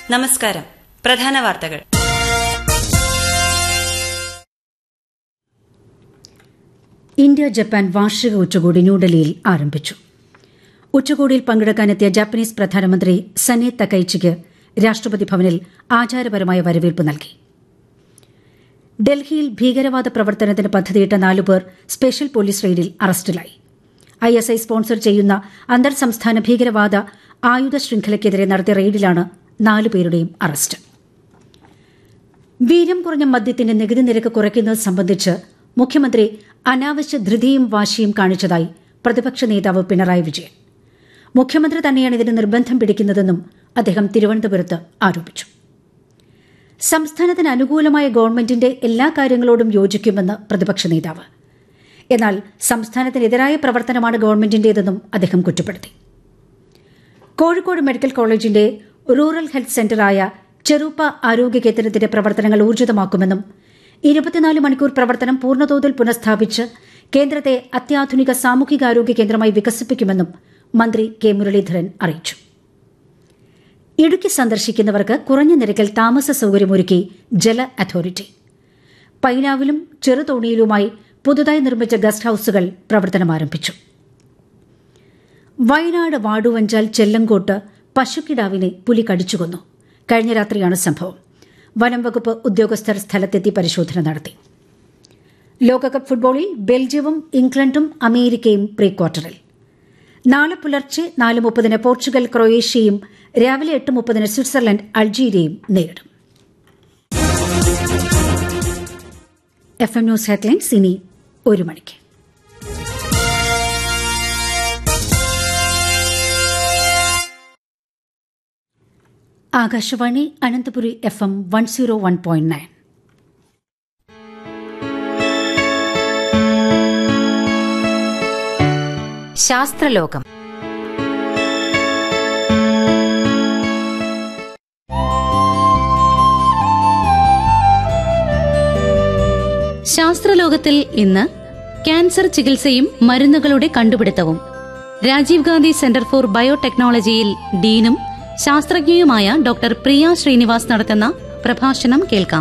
നമസ്കാരം പ്രധാന വാർത്തകൾ ഇന്ത്യ ജപ്പാൻ വാർഷിക ഉച്ചകോടി ന്യൂഡൽഹിയിൽ ആരംഭിച്ചു ഉച്ചകോടിയിൽ പങ്കെടുക്കാനെത്തിയ ജാപ്പനീസ് പ്രധാനമന്ത്രി സനെ തക്കൈച്ചിക്ക് രാഷ്ട്രപതി ഭവനിൽ ആചാരപരമായ വരവേൽപ്പ് നൽകി ഡൽഹിയിൽ ഭീകരവാദ പ്രവർത്തനത്തിന് പദ്ധതിയിട്ട നാലുപേർ സ്പെഷ്യൽ പോലീസ് റെയ്ഡിൽ അറസ്റ്റിലായി ഐ എസ് ഐ സ്പോൺസർ ചെയ്യുന്ന അന്തർ സംസ്ഥാന ഭീകരവാദ ആയുധ ശൃംഖലയ്ക്കെതിരെ നടത്തിയ റെയ്ഡിലാണ് നാലുപേരുടെയും അറസ്റ്റ് വീര്യം കുറഞ്ഞ മദ്യത്തിന്റെ നികുതി നിരക്ക് കുറയ്ക്കുന്നത് സംബന്ധിച്ച് മുഖ്യമന്ത്രി അനാവശ്യ ധൃതിയും വാശിയും കാണിച്ചതായി പ്രതിപക്ഷ നേതാവ് പിണറായി വിജയൻ മുഖ്യമന്ത്രി തന്നെയാണ് ഇതിന് നിർബന്ധം പിടിക്കുന്നതെന്നും അദ്ദേഹം തിരുവനന്തപുരത്ത് ആരോപിച്ചു സംസ്ഥാനത്തിന് അനുകൂലമായ ഗവൺമെന്റിന്റെ എല്ലാ കാര്യങ്ങളോടും യോജിക്കുമെന്ന് പ്രതിപക്ഷ നേതാവ് എന്നാൽ സംസ്ഥാനത്തിനെതിരായ പ്രവർത്തനമാണ് ഗവൺമെന്റിന്റേതെന്നും അദ്ദേഹം കുറ്റപ്പെടുത്തി കോഴിക്കോട് മെഡിക്കൽ കോളേജിന്റെ റൂറൽ ഹെൽത്ത് സെന്ററായ ചെറുപ്പ ആരോഗ്യ കേന്ദ്രത്തിന്റെ പ്രവർത്തനങ്ങൾ ഊർജിതമാക്കുമെന്നും ഇരുപത്തിനാല് മണിക്കൂർ പ്രവർത്തനം പൂർണ്ണതോതിൽ പുനഃസ്ഥാപിച്ച് കേന്ദ്രത്തെ അത്യാധുനിക സാമൂഹികാരോഗ്യ കേന്ദ്രമായി വികസിപ്പിക്കുമെന്നും മന്ത്രി കെ മുരളീധരൻ അറിയിച്ചു ഇടുക്കി സന്ദർശിക്കുന്നവർക്ക് കുറഞ്ഞ നിരക്കിൽ താമസ സൌകര്യമൊരുക്കി ജല അതോറിറ്റി പൈനാവിലും ചെറുതോണിയിലുമായി പുതുതായി നിർമ്മിച്ച ഗസ്റ്റ് ഹൌസുകൾ പ്രവർത്തനം ആരംഭിച്ചു വയനാട് വാടുവഞ്ചാൽ ചെല്ലങ്കോട്ട് പശുക്കിടാവിനെ പുലി കടിച്ചുകൊന്നു കഴിഞ്ഞ രാത്രിയാണ് സംഭവം വനം വകുപ്പ് ഉദ്യോഗസ്ഥർ സ്ഥലത്തെത്തി പരിശോധന നടത്തി ലോകകപ്പ് ഫുട്ബോളിൽ ബെൽജിയവും ഇംഗ്ലണ്ടും അമേരിക്കയും പ്രീ ക്വാർട്ടറിൽ നാളെ പുലർച്ചെ നാല് മുപ്പതിന് പോർച്ചുഗൽ ക്രൊയേഷ്യയും രാവിലെ എട്ട് മുപ്പതിന് സ്വിറ്റ്സർലൻഡ് അൾജീരിയയും നേരിടും എഫ് എം ന്യൂസ് ഹെഡ്ലൈൻസ് ഇനി ഒരു മണിക്ക് Akashvani Ananthapuri F M one zero one point nine ശാസ്ത്രലോകം ശാസ്ത്രലോകത്തിൽ ഇന്ന് ക്യാൻസർ ചികിത്സയും മരുന്നുകളുടെ കണ്ടുപിടുത്തവും രാജീവ് ഗാന്ധി സെന്റർ ഫോർ ബയോടെക്നോളജിയിൽ ഡീനും ശാസ്ത്രജ്ഞയുമായ ഡോക്ടർ പ്രിയ ശ്രീനിവാസ് നടത്തുന്ന പ്രഭാഷണം കേൾക്കാം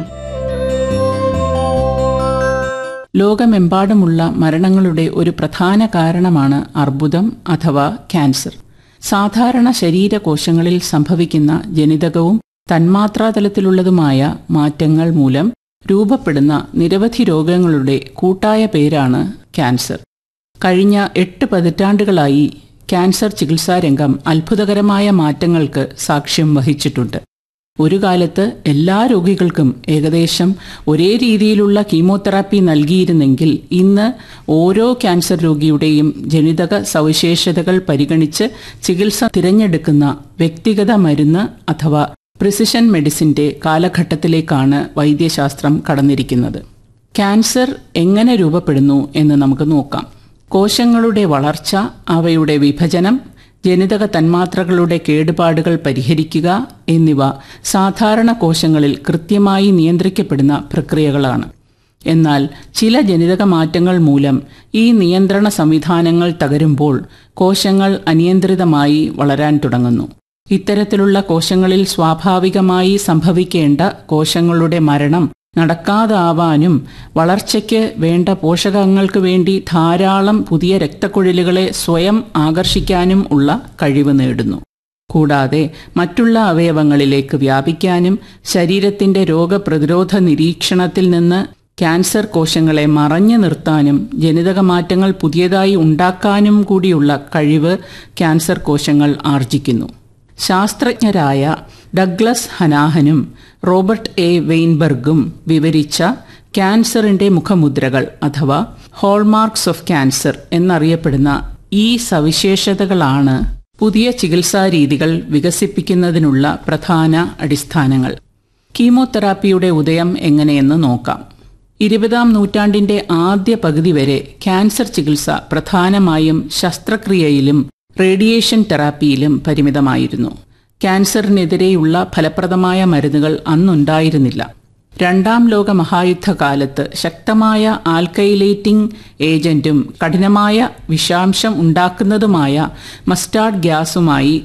ലോകമെമ്പാടുമുള്ള മരണങ്ങളുടെ ഒരു പ്രധാന കാരണമാണ് അർബുദം അഥവാ ക്യാൻസർ സാധാരണ ശരീരകോശങ്ങളിൽ സംഭവിക്കുന്ന ജനിതകവും തന്മാത്രാതലത്തിലുള്ളതുമായ മാറ്റങ്ങൾ മൂലം രൂപപ്പെടുന്ന നിരവധി രോഗങ്ങളുടെ കൂട്ടായ പേരാണ് ക്യാൻസർ കഴിഞ്ഞ എട്ട് പതിറ്റാണ്ടുകളായി ക്യാൻസർ ചികിത്സാരംഗം അത്ഭുതകരമായ മാറ്റങ്ങൾക്ക് സാക്ഷ്യം വഹിച്ചിട്ടുണ്ട് ഒരു കാലത്ത് എല്ലാ രോഗികൾക്കും ഏകദേശം ഒരേ രീതിയിലുള്ള കീമോതെറാപ്പി നൽകിയിരുന്നെങ്കിൽ ഇന്ന് ഓരോ ക്യാൻസർ രോഗിയുടെയും ജനിതക സവിശേഷതകൾ പരിഗണിച്ച് ചികിത്സ തിരഞ്ഞെടുക്കുന്ന വ്യക്തിഗത മരുന്ന് അഥവാ പ്രിസിഷൻ മെഡിസിന്റെ കാലഘട്ടത്തിലേക്കാണ് വൈദ്യശാസ്ത്രം കടന്നിരിക്കുന്നത് ക്യാൻസർ എങ്ങനെ രൂപപ്പെടുന്നു എന്ന് നമുക്ക് നോക്കാം കോശങ്ങളുടെ വളർച്ച അവയുടെ വിഭജനം ജനിതക തന്മാത്രകളുടെ കേടുപാടുകൾ പരിഹരിക്കുക എന്നിവ സാധാരണ കോശങ്ങളിൽ കൃത്യമായി നിയന്ത്രിക്കപ്പെടുന്ന പ്രക്രിയകളാണ് എന്നാൽ ചില ജനിതക മാറ്റങ്ങൾ മൂലം ഈ നിയന്ത്രണ സംവിധാനങ്ങൾ തകരുമ്പോൾ കോശങ്ങൾ അനിയന്ത്രിതമായി വളരാൻ തുടങ്ങുന്നു ഇത്തരത്തിലുള്ള കോശങ്ങളിൽ സ്വാഭാവികമായി സംഭവിക്കേണ്ട കോശങ്ങളുടെ മരണം നടക്കാതാവാനും വളർച്ചയ്ക്ക് വേണ്ട പോഷകങ്ങൾക്ക് വേണ്ടി ധാരാളം പുതിയ രക്തക്കുഴലുകളെ സ്വയം ആകർഷിക്കാനും ഉള്ള കഴിവ് നേടുന്നു കൂടാതെ മറ്റുള്ള അവയവങ്ങളിലേക്ക് വ്യാപിക്കാനും ശരീരത്തിന്റെ രോഗപ്രതിരോധ നിരീക്ഷണത്തിൽ നിന്ന് ക്യാൻസർ കോശങ്ങളെ മറഞ്ഞു നിർത്താനും ജനിതക മാറ്റങ്ങൾ പുതിയതായി ഉണ്ടാക്കാനും കൂടിയുള്ള കഴിവ് ക്യാൻസർ കോശങ്ങൾ ആർജിക്കുന്നു ശാസ്ത്രജ്ഞരായ ഡഗ്ലസ് ഹനാഹനും റോബർട്ട് എ വെയിൻബർഗും വിവരിച്ച ക്യാൻസറിന്റെ മുഖമുദ്രകൾ അഥവാ ഹോൾമാർക്സ് ഓഫ് ക്യാൻസർ എന്നറിയപ്പെടുന്ന ഈ സവിശേഷതകളാണ് പുതിയ ചികിത്സാ രീതികൾ വികസിപ്പിക്കുന്നതിനുള്ള പ്രധാന അടിസ്ഥാനങ്ങൾ കീമോതെറാപ്പിയുടെ ഉദയം എങ്ങനെയെന്ന് നോക്കാം ഇരുപതാം നൂറ്റാണ്ടിന്റെ ആദ്യ പകുതി വരെ ക്യാൻസർ ചികിത്സ പ്രധാനമായും ശസ്ത്രക്രിയയിലും റേഡിയേഷൻ തെറാപ്പിയിലും പരിമിതമായിരുന്നു ക്യാൻസറിനെതിരെയുള്ള ഫലപ്രദമായ മരുന്നുകൾ അന്നുണ്ടായിരുന്നില്ല രണ്ടാം ലോക മഹായുദ്ധകാലത്ത് ശക്തമായ ആൽക്കൈലേറ്റിംഗ് ഏജന്റും കഠിനമായ വിഷാംശം ഉണ്ടാക്കുന്നതുമായ മസ്റ്റാർഡ് ഗ്യാസുമായി